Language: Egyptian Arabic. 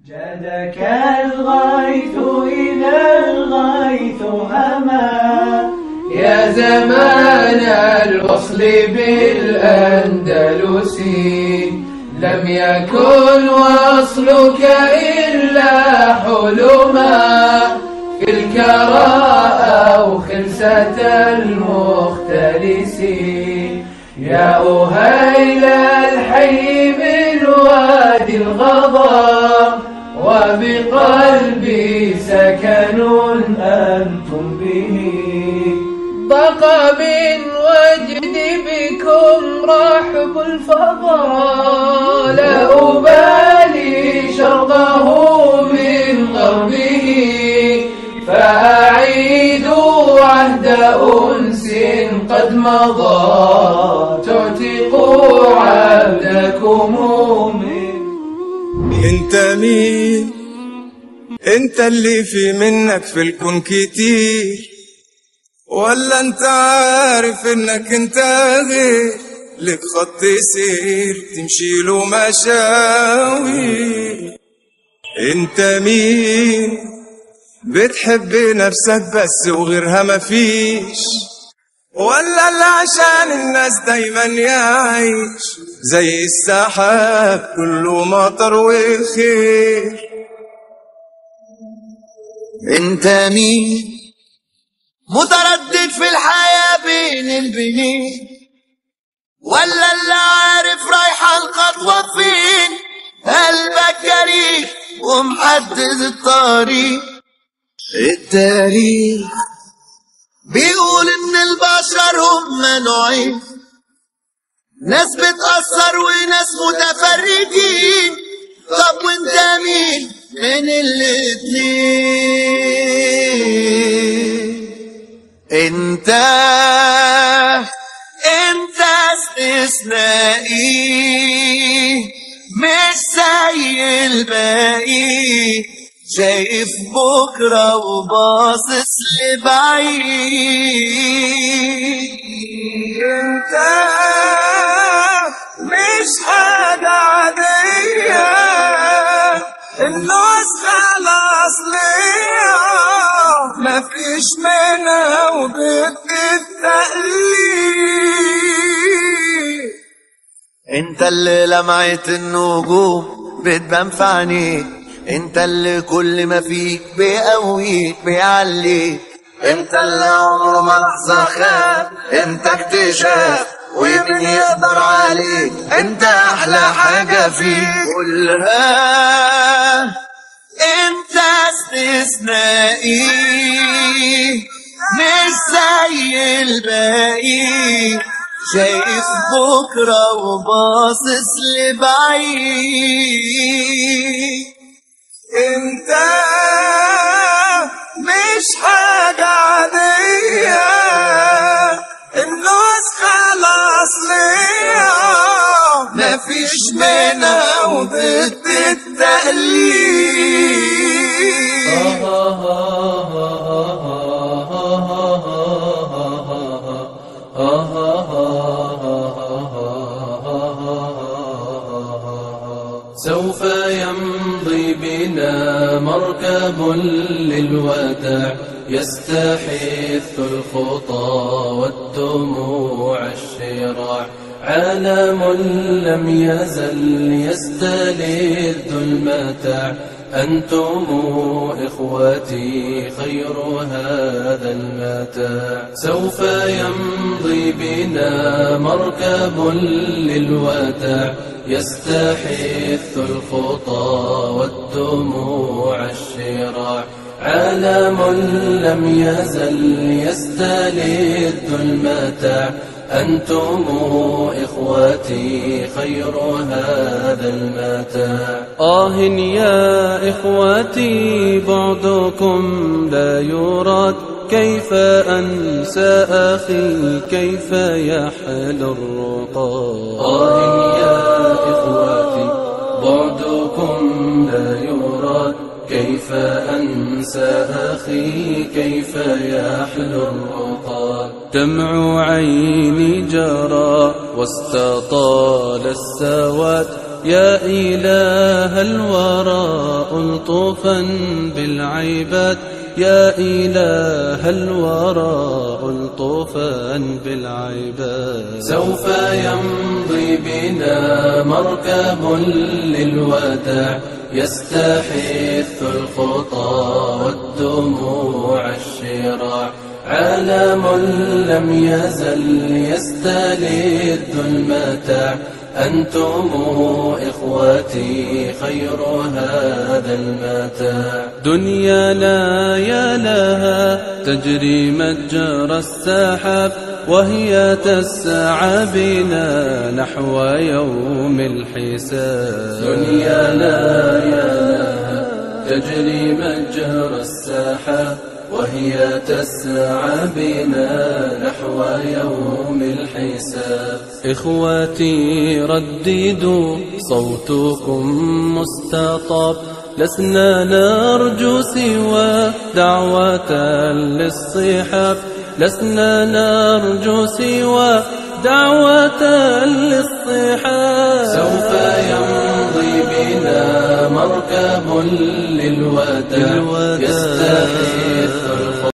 جادك الغيث إذا الغيث هما يا زمان الوصل بالأندلس لم يكن وصلك إلا حلما في الكراء أو خلسة المختلس يا أهيل الحي من وادي الغضا وبقلبي سكن أنتم به بقى من وجد بكم رحب الفضاء لا أبالي شرقه من غربه فأعيدوا عهد أنس قد مضى تعتقوا عبدكم من انت مين انت اللي في منك في الكون كتير ولا انت عارف انك انت غير لك خط سير تمشي له مشاوي انت مين بتحب نفسك بس وغيرها مفيش ولا اللي عشان الناس دايما يعيش زي السحاب كله مطر وخير انت مين متردد في الحياة بين البنين ولا اللي عارف رايحة الخطوة فين قلبك جريء ومحدد الطريق التاريخ بيقول ان البشر هم نوعين ناس بتأثر وناس متفرجين طب وانت مين من الاتنين انت انت استثنائي مش زي الباقي شايف بكرة وباصص لبعيد انت مش حاجة عادية النسخة الأصلية مفيش منها وبت التقليد انت اللي لمعت النجوم بتبان في عينيك انت اللي كل ما فيك بيقويك بيعليك انت اللي عمره ما لحظة خاب انت اكتشاف ومين يقدر عليك انت احلى حاجة فيك كلها انت استثنائي مش زي الباقي شايف بكرة وباصص لبعيد انت مش حاجة عادية النسخة الأصلية مفيش منها وضد التقليد سوف يمضي بنا مركب للوداع يستحث الخطى والدموع الشراع عالم لم يزل يستلذ المتاع أنتم إخوتي خير هذا المتاع سوف يمضي بنا مركب للوداع يستحث الخطى والدموع الشراع عالم لم يزل يستلذ المتاع أنتم إخوتي خير هذا المتاع آه يا إخوتي بعدكم لا يراد كيف أنسى أخي كيف يحل الرقاد آه يا إخوتي بعدكم لا يراد كيف أنسى أخي كيف يحلو الرقاد دمع عيني جرى واستطال السواد يا إله الورى ألطفا بالعباد يا إله الورى ألطفا بالعباد سوف يمضي بنا مركب للوداع يستحث الخطى والدموع الشراع عالم لم يزل يستلذ المتاع أنتم إخوتي خير هذا المتاع دنيا لا يا لها تجري مجرى السحاب وهي تسعى بنا نحو يوم الحساب دنيا لا يا لها تجري مجرى السحاب وهي تسعى بنا نحو يوم الحساب إخواتي رددوا صوتكم مستطاب لسنا نرجو سوى دعوة للصحاب لسنا نرجو سوى دعوة للصحاب سوف يمضي بنا مركب للوداع للوداع. يستحث